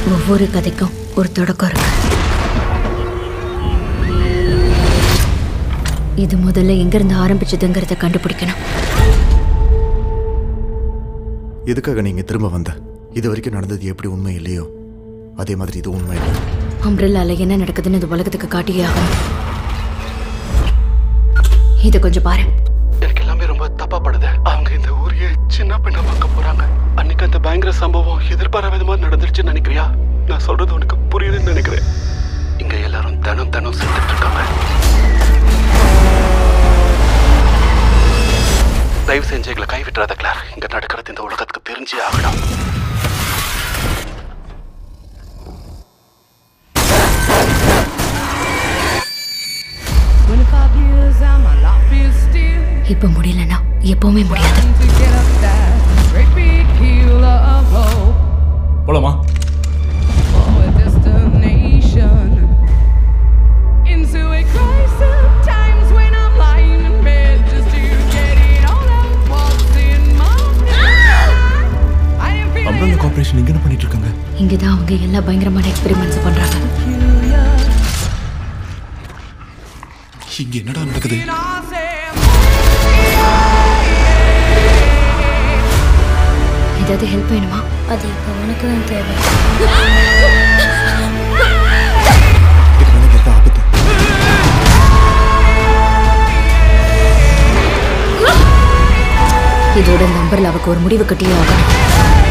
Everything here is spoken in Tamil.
ஒவ்வொரு கதைக்கும் ஒரு தொடக்கம் இருக்கு இது முதல்ல எங்கிருந்து ஆரம்பிச்சதுங்கிறத கண்டுபிடிக்கணும் எதுக்காக நீங்க திரும்ப வந்த இது வரைக்கும் நடந்தது எப்படி உண்மை இல்லையோ அதே மாதிரி இது உண்மை இல்லை அம்ரில்லால என்ன நடக்குதுன்னு இந்த உலகத்துக்கு காட்டியே ஆகணும் இதை கொஞ்சம் பாரு எனக்கு எல்லாமே ரொம்ப தப்பா படுது அவங்க இந்த ஊரையே சின்ன பின்ன பார்க்க போறாங்க அன்னைக்கு அந்த பயங்கர சம்பவம் எதிர்பாராத விதமா நடந்துருச்சுன்னு நினைக்கிறியா நான் சொல்றது உனக்கு புரியுதுன்னு நினைக்கிறேன் இங்க எல்லாரும் தினம் தினம் செத்துட்டு இருக்காங்க தயவு செஞ்சு எங்களை கைவிட்டுறாத கிளார் இங்க நடக்கிறது இந்த உலகத்துக்கு தெரிஞ்சே ஆகணும் Twenty-five years and my life is still இப்ப முடியலன்னா எப்பவுமே முடியாது to get up that great big hill of hope போலாமா for a destination. Into a crisis of times when I'm lying in bed just to get it all out what's in my head. I am feeling அம்ரல்லா கார்பரேஷன் இங்க என்ன பண்ணிட்டு இருக்காங்க இங்கதான் அவங்க எல்லா பயங்கரமான எக்ஸ்பெரிமெண்ட்ஸ் பண்றாங்க peculiar. இங்க என்னடா நடக்குது And I say, ஏதாவது ஹெல்ப் வேணுமா அது இப்போ உனக்கு தான் தேவை இது வந்து எந்த ஆபத்து இதோட இந்த அம்பர்லாவுக்கு ஒரு முடிவு கட்டியே ஆகணும்